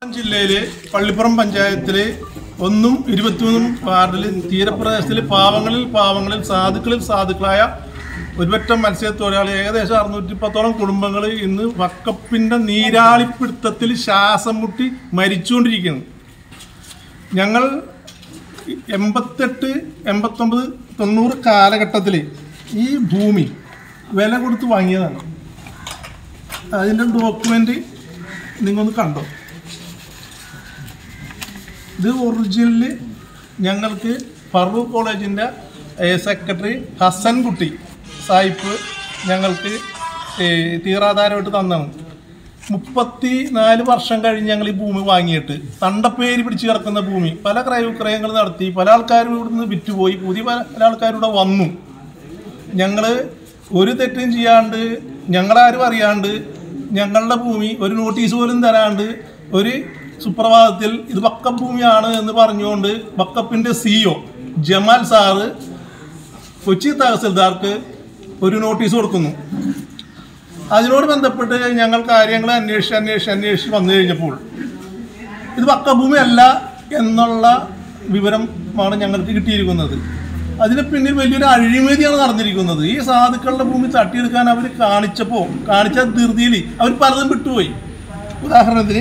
ജില്ലയില് പള്ളിപ്പുറം പഞ്ചായത്തില് ഒന്നും ഇരുപത്തിമൂന്നും വാർഡിൽ തീരപ്രദേശത്തില് പാവങ്ങളിൽ പാവങ്ങളിൽ സാധുക്കളിൽ സാധുക്കളായ ഒരുപറ്റം മത്സ്യത്തൊഴിലാളി ഏകദേശം അറുന്നൂറ്റി പത്തോളം കുടുംബങ്ങൾ ഇന്ന് വക്കപ്പിന്റെ നീരാളിപ്പിടുത്തത്തിൽ ശ്വാസം മുട്ടി മരിച്ചുകൊണ്ടിരിക്കുന്നു ഞങ്ങൾ എൺപത്തെട്ട് എൺപത്തൊമ്പത് തൊണ്ണൂറ് കാലഘട്ടത്തിൽ ഈ ഭൂമി വില കൊടുത്ത് വാങ്ങിയതാണ് അതിൻ്റെ ഡോക്യുമെൻ്റ് നിങ്ങൊന്ന് കണ്ടോ ഇത് ഒറിജിനല് ഞങ്ങൾക്ക് ഫറൂഖ് കോളേജിൻ്റെ സെക്രട്ടറി ഹസൻ കുട്ടി സായിപ്പ് ഞങ്ങൾക്ക് ഏ, തീറാധാരമായിട്ട് തന്നാണ് മുപ്പത്തി നാല് വർഷം കഴിഞ്ഞ് ഞങ്ങൾ ഈ ഭൂമി വാങ്ങിയിട്ട് തണ്ടപ്പേര് പിടിച്ച് കിടക്കുന്ന ഭൂമി പല ക്രയവിക്രയങ്ങൾ നടത്തി പല ആൾക്കാരും ഇവിടുന്ന് വിറ്റുപോയി പുതിയ പല പല ആൾക്കാരും ഇവിടെ വന്നു ഞങ്ങൾ ഒരു തെറ്റും ചെയ്യാണ്ട് ഞങ്ങളാരും അറിയാണ്ട് ഞങ്ങളുടെ ഭൂമി ഒരു നോട്ടീസ് പോലും തരാണ്ട് ഒരു സുപ്രഭാതത്തിൽ ഇത് വക്കപ്പ് ഭൂമിയാണ് എന്ന് പറഞ്ഞുകൊണ്ട് വക്കപ്പിൻ്റെ സിഇഒ ജമാൽ സാറ് കൊച്ചി തഹസിൽദാർക്ക് ഒരു നോട്ടീസ് കൊടുക്കുന്നു അതിനോട് ബന്ധപ്പെട്ട് ഞങ്ങൾ കാര്യങ്ങൾ അന്വേഷിച്ച് അന്വേഷിച്ച് അന്വേഷിച്ച് വന്നു കഴിഞ്ഞപ്പോൾ ഇത് വക്കഭൂമിയല്ല എന്നുള്ള വിവരമാണ് ഞങ്ങൾക്ക് കിട്ടിയിരിക്കുന്നത് അതിന് പിന്നിൽ വലിയൊരു അഴിമതിയാണ് നടന്നിരിക്കുന്നത് ഈ സാധുക്കളുടെ ഭൂമി തട്ടിയെടുക്കാൻ അവർ കാണിച്ചപ്പോൾ കാണിച്ച ധൃതിയിൽ അവർ പലതും വിട്ടുപോയി ഉദാഹരണത്തിന്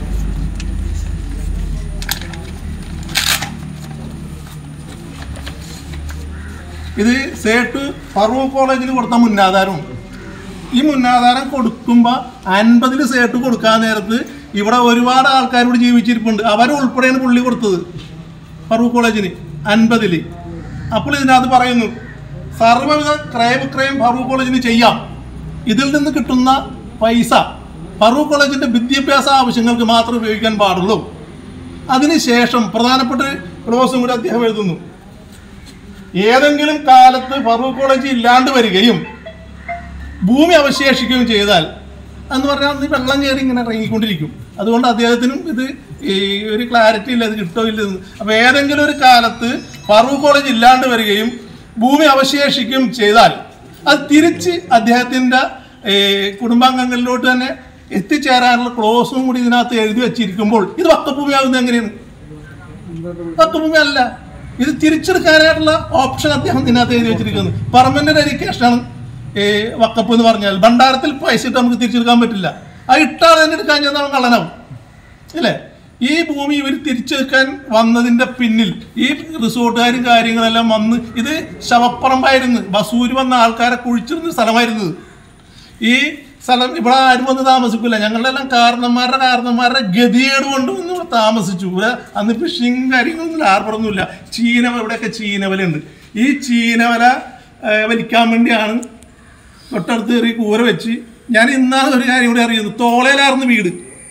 ഇത് സേട്ട് ഫറൂഖ് കോളേജിന് കൊടുത്ത മുന്നാധാരവും ഈ മുന്നാധാരം കൊടുക്കുമ്പോൾ അൻപതിൽ സേട്ട് കൊടുക്കാൻ നേരത്ത് ഇവിടെ ഒരുപാട് ആൾക്കാരോട് ജീവിച്ചിരിപ്പുണ്ട് അവരുൾപ്പെടെയാണ് പുള്ളി കൊടുത്തത് ഫറൂഖ് കോളേജിന് അൻപതിൽ അപ്പോൾ ഇതിനകത്ത് പറയുന്നു സർവ്വവിധ ക്രയവിക്രയം ഫറൂഖ് കോളേജിന് ചെയ്യാം ഇതിൽ നിന്ന് കിട്ടുന്ന പൈസ ഫറൂഖ് കോളേജിൻ്റെ വിദ്യാഭ്യാസ ആവശ്യങ്ങൾക്ക് മാത്രം ഉപയോഗിക്കാൻ പാടുള്ളൂ അതിനുശേഷം പ്രധാനപ്പെട്ട ക്ലോസും കൂടി അദ്ദേഹം എഴുതുന്നു ഏതെങ്കിലും കാലത്ത് ഫറൂഖ് കോളേജ് ഇല്ലാണ്ട് വരികയും ഭൂമി അവശേഷിക്കുകയും ചെയ്താൽ എന്ന് പറഞ്ഞാൽ അത് വെള്ളം കയറി ഇങ്ങനെ ഇറങ്ങിക്കൊണ്ടിരിക്കും അതുകൊണ്ട് അദ്ദേഹത്തിനും ഇത് ഈ ഒരു ക്ലാരിറ്റി ഇല്ല ഇത് കിട്ടോ ഇല്ലെന്ന് അപ്പോൾ ഏതെങ്കിലും ഒരു കാലത്ത് ഫറൂഖ് കോളേജ് ഇല്ലാണ്ട് വരികയും ഭൂമി അവശേഷിക്കുകയും ചെയ്താൽ അത് തിരിച്ച് അദ്ദേഹത്തിൻ്റെ കുടുംബാംഗങ്ങളിലോട്ട് തന്നെ എത്തിച്ചേരാനുള്ള ക്ലോസും കൂടി ഇതിനകത്ത് എഴുതി വെച്ചിരിക്കുമ്പോൾ ഇത് വക്കഭൂമിയാകുന്നത് എങ്ങനെയാണ് വക്കഭൂമി അല്ല ഇത് തിരിച്ചെടുക്കാനായിട്ടുള്ള ഓപ്ഷൻ അദ്ദേഹം ഇതിനകത്ത് എഴുതി വെച്ചിരിക്കുന്നു പെർമനന്റ് എഡ്യൂക്കേഷനാണ് ഈ വക്കപ്പ് എന്ന് പറഞ്ഞാൽ ഭണ്ഡാരത്തിൽ പൈസ ഇട്ട് നമുക്ക് തിരിച്ചെടുക്കാൻ പറ്റില്ല ആ ഇട്ടാൽ തന്നെ എടുക്കാൻ ചെന്നാൽ കള്ളനാവും അല്ലേ ഈ ഭൂമി ഇവർ തിരിച്ചെടുക്കാൻ വന്നതിന്റെ പിന്നിൽ ഈ റിസോർട്ടുകാരും കാര്യങ്ങളെല്ലാം വന്ന് ഇത് ശവപ്പറമ്പായിരുന്നു ബസൂര് വന്ന ആൾക്കാരെ കുഴിച്ചിരുന്ന സ്ഥലമായിരുന്നത് ഈ സ്ഥലം ഇവിടെ ആരും വന്ന് താമസിക്കില്ല ഞങ്ങളുടെ എല്ലാം കാരണന്മാരുടെ കാരണന്മാരുടെ ഗതികേട് കൊണ്ട് വന്ന് ഇവിടെ താമസിച്ചു ഇവിടെ അന്ന് ഫിഷിങ് കാര്യങ്ങളൊന്നും ഹാർബറൊന്നുമില്ല ചീനവല ഇവിടെയൊക്കെ ചീനവലുണ്ട് ഈ ചീനവല ഏഹ്, വലിക്കാൻ വേണ്ടിയാണ് തൊട്ടടുത്ത് കയറി കൂര വെച്ച് ഞാൻ ഇന്നാണ് ഒരു കാര്യം കൂടി അറിയുന്നത് തോളയിലായിരുന്നു വീട്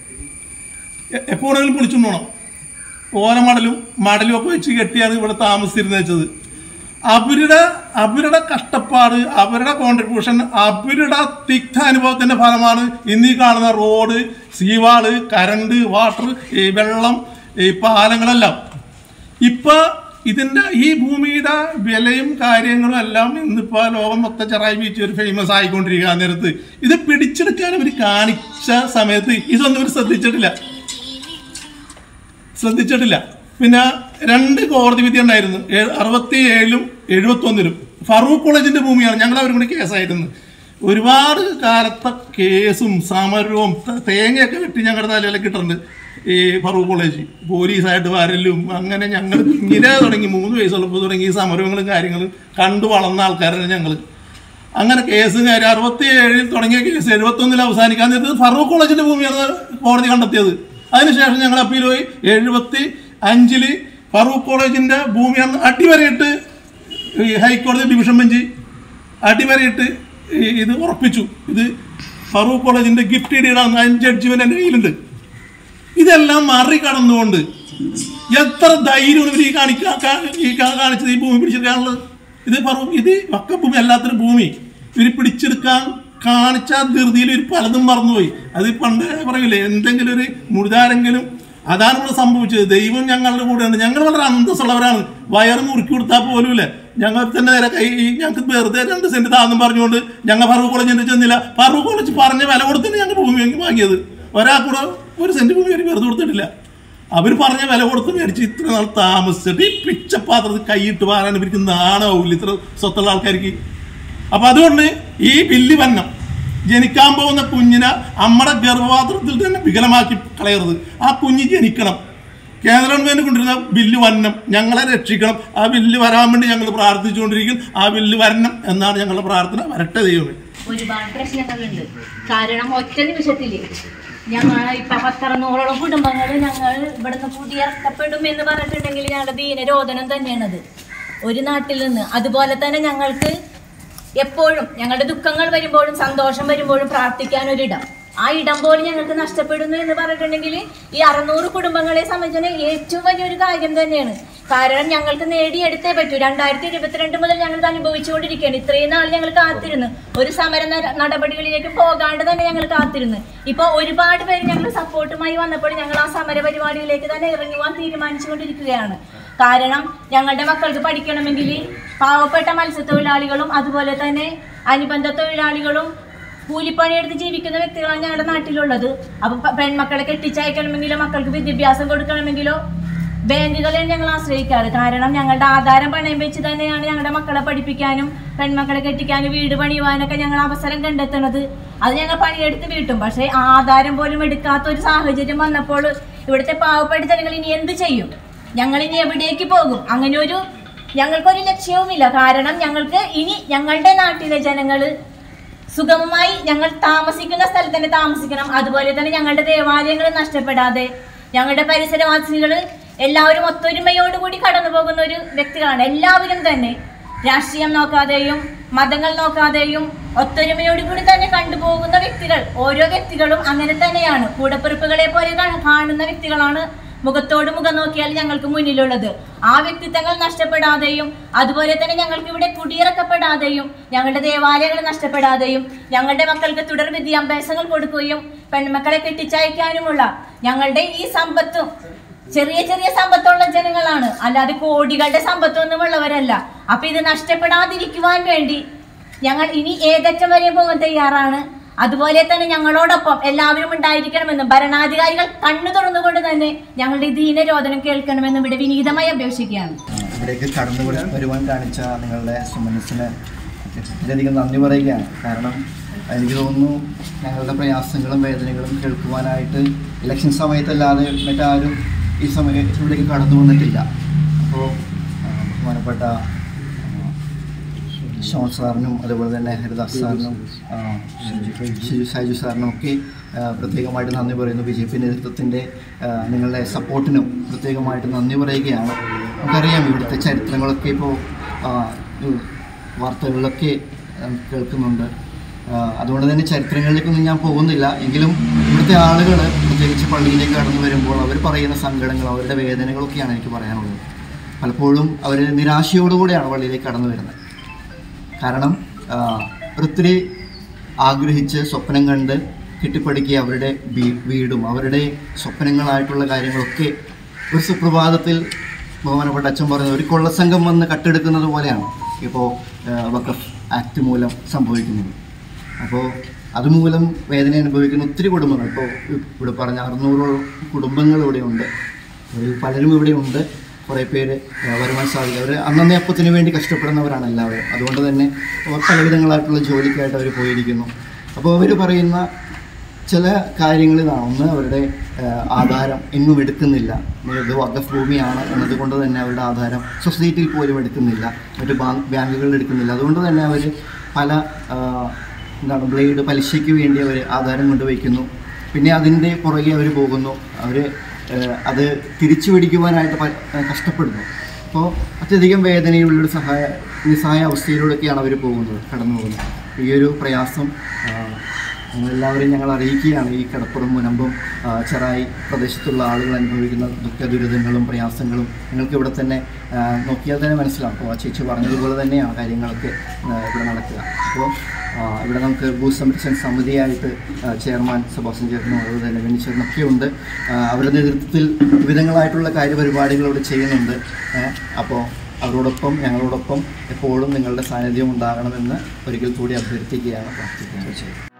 എ- എപ്പോഴെങ്കിലും പൊളിച്ചുകൊണ്ട് പോകണം ഓലമടലും മടലും ഒക്കെ വെച്ച് കെട്ടിയാണ് ഇവിടെ താമസിച്ചിരുന്നത് വെച്ചത് അവരുടെ അവരുടെ കഷ്ടപ്പാട് അവരുടെ കോൺട്രിബ്യൂഷൻ അവരുടെ തിക്ത അനുഭവത്തിന്റെ ഫലമാണ് ഇന്നീ കാണുന്ന റോഡ് സീവാള് കരണ്ട് വാട്ടർ ഈ വെള്ളം ഈ പാലങ്ങളെല്ലാം ഇപ്പൊ ഇതിന്റെ ഈ ഭൂമിയുടെ വിലയും കാര്യങ്ങളും എല്ലാം ഇന്നിപ്പോ ലോകം മൊത്തം ചെറായി ബീച്ച് ഒരു ഫേമസ് ആയിക്കൊണ്ടിരിക്കുക ആ നേരത്ത് ഇത് പിടിച്ചെടുക്കാൻ അവർ കാണിച്ച സമയത്ത് ഇതൊന്നും ഇവർ ശ്രദ്ധിച്ചിട്ടില്ല ശ്രദ്ധിച്ചിട്ടില്ല പിന്നെ രണ്ട് കോടതി വിധി ഉണ്ടായിരുന്നു ഏ- അറുപത്തി ഏഴിലും എഴുപത്തി ഒന്നിലും ഫറൂഖ് കോളേജിന്റെ ഭൂമിയാണ് ഞങ്ങൾ അവരും കൂടി കേസായിരുന്നു ഒരുപാട് കാലത്തെ കേസും സമരവും ത- തേങ്ങയൊക്കെ വെട്ടി ഞങ്ങളുടെ തലയിലൊക്കെ ഇട്ടിട്ടുണ്ട് ഈ ഫറൂഖ് കോളേജ് പോലീസായിട്ട് വരലും അങ്ങനെ ഞങ്ങൾ ഇങ്ങനെ തുടങ്ങി മൂന്ന് വയസ്സുള്ളപ്പോൾ തുടങ്ങി ഈ സമരങ്ങളും കാര്യങ്ങളും കണ്ടു വളർന്ന ആൾക്കാരാണ് ഞങ്ങൾ അങ്ങനെ കേസ് കാര്യം അറുപത്തി ഏഴിൽ തുടങ്ങിയ കേസ് എഴുപത്തൊന്നിൽ അവസാനിക്കാൻ നേരത്ത് ഫറൂഖ് കോളേജിന്റെ ഭൂമിയാണ് കോടതി കണ്ടെത്തിയത് അതിനുശേഷം ഞങ്ങൾ അപ്പീൽ പോയി എഴുപത്തി അഞ്ചില് ഫറൂഖ് കോളേജിന്റെ ഭൂമിയാണ് അടിവരയിട്ട് ഈ ഹൈക്കോടതി ഡിവിഷൻ ബെഞ്ച് അടിവരയിട്ട് ഈ ഇത് ഉറപ്പിച്ചു ഇത് ഫറൂഖ് കോളേജിന്റെ ഗിഫ്റ്റ് ഡീഡാണ് അതിന് ജഡ്ജ്മെന്റ് എൻ്റെ കയ്യിലുണ്ട് ഇതെല്ലാം മറികടന്നുകൊണ്ട് എത്ര ധൈര്യമാണ് ഇവർ ഈ കാണിക്കാ കാ- ഈ കാ- കാണിച്ചത് ഈ ഭൂമി പിടിച്ചെടുക്കാനുള്ളത് ഇത് പറ- ഇത് വക്കഭൂമി അല്ലാത്തൊരു ഭൂമി ഇവർ പിടിച്ചെടുക്കാൻ കാണിച്ച ധൃതിയിൽ ഇവർ പലതും മറന്നുപോയി അത് പണ്ട് പറയില്ലേ എന്തെങ്കിലും ഒരു മുഴുതാരെങ്കിലും അതാണ് ഇവിടെ സംഭവിച്ചത് ദൈവം ഞങ്ങളുടെ കൂടെയാണ് ഞങ്ങൾ വളരെ അന്തസ്സുള്ളവരാണ് വയറ് മുറുക്കി കൊടുത്താൽ പോലുമില്ല ഞങ്ങൾ തന്നെ നേരെ കൈ ഈ ഞങ്ങൾക്ക് വെറുതെ രണ്ട് സെന്റ് താന്നും പറഞ്ഞുകൊണ്ട് ഞങ്ങൾ ഫറൂഖ് കോളേജ് ചെന്നില്ല ഫറൂഖ് കോളേജ് പറഞ്ഞ വില കൊടുത്തിട്ട് ഞങ്ങൾ ഭൂമി വാങ്ങി വാങ്ങിയത് ഒരാൾക്കൂടെ ഒരു സെന്റ് ഭൂമി അവർ വെറുതെ കൊടുത്തിട്ടില്ല അവർ പറഞ്ഞ വില കൊടുത്ത് മേടിച്ച് ഇത്ര നാൾ താമസിച്ചിട്ട് ഈ പിച്ചപ്പാത്രത്തിൽ കൈയിട്ട് വാരാൻ ഇവർക്ക് നാണാവില്ല ഇത്ര സ്വത്തുള്ള ആൾക്കാർക്ക് അപ്പൊ അതുകൊണ്ട് ഈ ബില്ല് വന്നം ജനിക്കാൻ പോകുന്ന കുഞ്ഞിനെ നമ്മുടെ ഗർഭപാത്രത്തിൽ തന്നെ വികലമാക്കി കളയരുത് ആ കുഞ്ഞ് ജനിക്കണം കേന്ദ്ര ഗവൺമെന്റ് കൊണ്ടിരുന്ന ബില്ല് വരണം ഞങ്ങളെ രക്ഷിക്കണം ആ ബില്ല് വരാൻ വേണ്ടി ഞങ്ങൾ പ്രാർത്ഥിച്ചുകൊണ്ടിരിക്കും ആ ബില്ല് വരണം എന്നാണ് ഞങ്ങളുടെ പ്രാർത്ഥന വരട്ടെ ദൈവമേ ഒരുപാട് പ്രശ്നങ്ങളുണ്ട് കാരണം ഒറ്റ നിമിഷത്തില് ഞങ്ങൾ ഇപ്പൊ പത്തറുന്നൂറോളം കുടുംബങ്ങൾ ഞങ്ങൾ ഇവിടുന്ന് പുതിയിറക്കപ്പെടും എന്ന് പറഞ്ഞിട്ടുണ്ടെങ്കിൽ ഞങ്ങളുടെ ദീനരോധനം തന്നെയാണത് ഒരു നാട്ടിൽ നിന്ന് അതുപോലെ തന്നെ ഞങ്ങൾക്ക് എപ്പോഴും ഞങ്ങളുടെ ദുഃഖങ്ങൾ വരുമ്പോഴും സന്തോഷം വരുമ്പോഴും പ്രാർത്ഥിക്കാൻ ഒരിടം ആ ഇടം പോലും ഞങ്ങൾക്ക് നഷ്ടപ്പെടുന്നു എന്ന് പറഞ്ഞിട്ടുണ്ടെങ്കിൽ ഈ അറുന്നൂറ് കുടുംബങ്ങളെ സംബന്ധിച്ചാൽ ഏറ്റവും വലിയൊരു കാര്യം തന്നെയാണ് കാരണം ഞങ്ങൾക്ക് നേടിയെടുത്തേ പറ്റൂ രണ്ടായിരത്തി ഇരുപത്തിരണ്ട് മുതൽ ഞങ്ങൾ ഇത് അനുഭവിച്ചുകൊണ്ടിരിക്കുകയാണ് ഇത്രയും നാൾ ഞങ്ങൾ കാത്തിരുന്നു ഒരു സമര ന- നടപടികളിലേക്ക് പോകാണ്ട് തന്നെ ഞങ്ങൾ കാത്തിരുന്നു ഇപ്പോൾ ഒരുപാട് പേര് ഞങ്ങൾ സപ്പോർട്ടുമായി വന്നപ്പോൾ ഞങ്ങൾ ആ സമര പരിപാടിയിലേക്ക് തന്നെ ഇറങ്ങുവാൻ തീരുമാനിച്ചുകൊണ്ടിരിക്കുകയാണ് കാരണം ഞങ്ങളുടെ മക്കൾക്ക് പഠിക്കണമെങ്കിൽ പാവപ്പെട്ട മത്സ്യത്തൊഴിലാളികളും അതുപോലെ തന്നെ അനുബന്ധ തൊഴിലാളികളും കൂലിപ്പണിയെടുത്ത് ജീവിക്കുന്ന വ്യക്തികളാണ് ഞങ്ങളുടെ നാട്ടിലുള്ളത് അപ്പൊ പ- പെൺമക്കളെ കെട്ടിച്ചയക്കണമെങ്കിലോ മക്കൾക്ക് വിദ്യാഭ്യാസം കൊടുക്കണമെങ്കിലോ ബാങ്കുകളെയാണ് ഞങ്ങൾ ആശ്രയിക്കാറ് കാരണം ഞങ്ങളുടെ ആധാരം പണയം വെച്ച് തന്നെയാണ് ഞങ്ങളുടെ മക്കളെ പഠിപ്പിക്കാനും പെൺമക്കളെ കെട്ടിക്കാനും വീട് പണിയുവാനൊക്കെ ഞങ്ങൾ അവസരം കണ്ടെത്തുന്നത് അത് ഞങ്ങൾ പണിയെടുത്ത് വീട്ടും പക്ഷേ ആ ആധാരം പോലും എടുക്കാത്ത ഒരു സാഹചര്യം വന്നപ്പോൾ ഇവിടുത്തെ പാവപ്പെട്ട ജനങ്ങൾ ഇനി എന്ത് ചെയ്യും ഞങ്ങൾ ഇനി എവിടേക്ക് പോകും അങ്ങനെ ഒരു ഞങ്ങൾക്കൊരു ലക്ഷ്യവുമില്ല കാരണം ഞങ്ങൾക്ക് ഇനി ഞങ്ങളുടെ നാട്ടിലെ ജനങ്ങൾ സുഗമമായി ഞങ്ങൾ താമസിക്കുന്ന സ്ഥലത്ത് തന്നെ താമസിക്കണം അതുപോലെ തന്നെ ഞങ്ങളുടെ ദേവാലയങ്ങൾ നഷ്ടപ്പെടാതെ ഞങ്ങളുടെ പരിസരവാസികൾ എല്ലാവരും ഒത്തൊരുമയോടുകൂടി കടന്നു പോകുന്ന ഒരു വ്യക്തികളാണ് എല്ലാവരും തന്നെ രാഷ്ട്രീയം നോക്കാതെയും മതങ്ങൾ നോക്കാതെയും ഒത്തൊരുമയോടുകൂടി തന്നെ കണ്ടുപോകുന്ന വ്യക്തികൾ ഓരോ വ്യക്തികളും അങ്ങനെ തന്നെയാണ് കൂടപ്പിറപ്പുകളെ പോലെ കാ- കാണുന്ന വ്യക്തികളാണ് മുഖത്തോട് മുഖം നോക്കിയാൽ ഞങ്ങൾക്ക് മുന്നിലുള്ളത് ആ വ്യക്തിത്വങ്ങൾ നഷ്ടപ്പെടാതെയും അതുപോലെ തന്നെ ഞങ്ങൾക്ക് ഇവിടെ കുടിയിറക്കപ്പെടാതെയും ഞങ്ങളുടെ ദേവാലയങ്ങൾ നഷ്ടപ്പെടാതെയും ഞങ്ങളുടെ മക്കൾക്ക് തുടർ വിദ്യാഭ്യാസങ്ങൾ കൊടുക്കുകയും പെൺമക്കളെ കെട്ടിച്ചയക്കാനുമുള്ള ഞങ്ങളുടെ ഈ സമ്പത്തും ചെറിയ ചെറിയ സമ്പത്തുള്ള ജനങ്ങളാണ് അല്ലാതെ കോടികളുടെ സമ്പത്തൊന്നും ഉള്ളവരല്ല അപ്പൊ ഇത് നഷ്ടപ്പെടാതിരിക്കുവാൻ വേണ്ടി ഞങ്ങൾ ഇനി ഏതറ്റം വരെ പോകാൻ തയ്യാറാണ് അതുപോലെ തന്നെ ഞങ്ങളോടൊപ്പം എല്ലാവരും ഉണ്ടായിരിക്കണമെന്നും ഭരണാധികാരികൾ കണ്ണു തുറന്നുകൊണ്ട് തന്നെ ഞങ്ങളുടെ ഈ ദീനരോധനം കേൾക്കണമെന്നും ഇവിടെ വിനീതമായി അപേക്ഷിക്കുകയാണ് ഇവിടേക്ക് കടന്നു വരു- വരുവാൻ കാണിച്ച നിങ്ങളുടെ സുമനസ്സിന് വളരെയധികം നന്ദി പറയുകയാണ് കാരണം എനിക്ക് തോന്നുന്നു ഞങ്ങളുടെ പ്രയാസങ്ങളും വേദനകളും കേൾക്കുവാനായിട്ട് ഇലക്ഷൻ സമയത്തല്ലാതെ മറ്റാരും ഈ സമയം ഇവിടേക്ക് കടന്നു വന്നിട്ടില്ല അപ്പോൾ ബഹുമാനപ്പെട്ട ആ, ഷോൺ സാറിനും അതുപോലെ തന്നെ ഹരിദാസ് സാറിനും ആ, ഷിജു സാജു സാറിനും ഒക്കെ ആ, പ്രത്യേകമായിട്ട് നന്ദി പറയുന്നു ബി ജെ പി നേതൃത്വത്തിൻ്റെ ആ, നിങ്ങളുടെ സപ്പോർട്ടിനും പ്രത്യേകമായിട്ട് നന്ദി പറയുകയാണ് നമുക്കറിയാം ഇവിടുത്തെ ചരിത്രങ്ങളൊക്കെ ഇപ്പോൾ ആ, ഉം, വാർത്തകളിലൊക്കെ ആ, കേൾക്കുന്നുണ്ട് ആ, അതുകൊണ്ട് തന്നെ ചരിത്രങ്ങളിലേക്കൊന്നും ഞാൻ പോകുന്നില്ല എങ്കിലും ഇവിടുത്തെ ആളുകൾ പ്രത്യേകിച്ച് പള്ളിയിലേക്ക് കടന്നു വരുമ്പോൾ അവർ പറയുന്ന സങ്കടങ്ങൾ അവരുടെ വേദനകളൊക്കെയാണ് എനിക്ക് പറയാനുള്ളത് പലപ്പോഴും അവർ നിരാശയോടുകൂടിയാണ് പള്ളിയിലേക്ക് കടന്നു വരുന്നത് കാരണം ആ, ഒത്തിരി ആഗ്രഹിച്ച് സ്വപ്നം കണ്ട് കെട്ടിപ്പടുക്കിയ അവരുടെ വീ- വീടും അവരുടെ സ്വപ്നങ്ങളായിട്ടുള്ള കാര്യങ്ങളൊക്കെ ഒരു സുപ്രഭാതത്തിൽ ബഹുമാനപ്പെട്ട അച്ഛൻ പറഞ്ഞത് ഒരു കൊള്ളസംഘം വന്ന് കട്ടെടുക്കുന്നത് പോലെയാണ് ഇപ്പോൾ വക്കഫ് ആക്ട് മൂലം സംഭവിക്കുന്നത് അപ്പോൾ അതുമൂലം വേദന അനുഭവിക്കുന്ന ഒത്തിരി കുടുംബങ്ങൾ ഇപ്പോൾ ഇവിടെ പറഞ്ഞ അറുന്നൂറോളം കുടുംബങ്ങൾ ഇവിടെയുണ്ട് അതിൽ പലരും ഇവിടെയുണ്ട് കുറേ പേര് ആ, വരുമാനം സാധിക്കും അവർ അന്നന്നേ അപ്പത്തിന് വേണ്ടി കഷ്ടപ്പെടുന്നവരാണ് എല്ലാവരും അതുകൊണ്ട് തന്നെ അവർ പലവിധങ്ങളായിട്ടുള്ള ജോലിക്കായിട്ട് അവർ പോയിരിക്കുന്നു അപ്പോൾ അവർ പറയുന്ന ചില കാര്യങ്ങൾ ഇതാണ് ഒന്ന് അവരുടെ ആ, ആധാരം എങ്ങും എടുക്കുന്നില്ല ഇത് വഖഫ് ഭൂമിയാണ് എന്നതുകൊണ്ട് തന്നെ അവരുടെ ആധാരം സൊസൈറ്റിയിൽ പോലും എടുക്കുന്നില്ല മറ്റ് ബാങ്ക് ബാങ്കുകളിൽ എടുക്കുന്നില്ല അതുകൊണ്ട് തന്നെ അവർ പല ആ, എന്താണ് ബ്ലേഡ് പലിശയ്ക്ക് വേണ്ടി അവർ ആധാരം കൊണ്ടുവയ്ക്കുന്നു പിന്നെ അതിൻ്റെ പുറകെ അവർ പോകുന്നു അവർ അത് തിരിച്ചു പിടിക്കുവാനായിട്ട് പ- ഏഹ് കഷ്ടപ്പെടുന്നു അപ്പോൾ അത്യധികം വേദനയുള്ളൊരു സഹായ നിസ്സഹായ അവസ്ഥയിലൂടെയൊക്കെയാണ് അവർ പോകുന്നത് കടന്നു പോകുന്നത് ഈ ഒരു പ്രയാസം ആ, ഞങ്ങളെല്ലാവരെയും ഞങ്ങൾ അറിയിക്കുകയാണ് ഈ കടപ്പുറം മുനമ്പും ആ, ചെറായി പ്രദേശത്തുള്ള ആളുകൾ അനുഭവിക്കുന്ന ദുഃഖ ദുരിതങ്ങളും പ്രയാസങ്ങളും നിങ്ങൾക്ക് ഇവിടെ തന്നെ ആ, നോക്കിയാൽ തന്നെ മനസ്സിലാവും അപ്പോൾ ആ ചേച്ചി പറഞ്ഞതുപോലെ തന്നെയാണ് കാര്യങ്ങളൊക്കെ ആ, ഇവിടെ നടക്കുക അപ്പോൾ ആ, ഇവിടെ നമുക്ക് ഭൂസംരക്ഷണ സമിതിയായിട്ട് ആ, ചെയർമാൻ സെബാസ്റ്റ്യൻ ചേട്ടനും അതുപോലെ തന്നെ വെണ്ണി ചേട്ടനൊക്കെ ഉണ്ട് ആ, അവരുടെ നേതൃത്വത്തിൽ വിവിധങ്ങളായിട്ടുള്ള കാര്യപരിപാടികൾ ഇവിടെ ചെയ്യുന്നുണ്ട് ഏ, അപ്പോൾ അവരോടൊപ്പം ഞങ്ങളോടൊപ്പം എപ്പോഴും നിങ്ങളുടെ സാന്നിധ്യം ഉണ്ടാകണമെന്ന് ഒരിക്കൽ കൂടി അഭ്യർത്ഥിക്കുകയാണ് പ്രാർത്ഥിക്കുകയാണ് ചെയ്യുന്നത്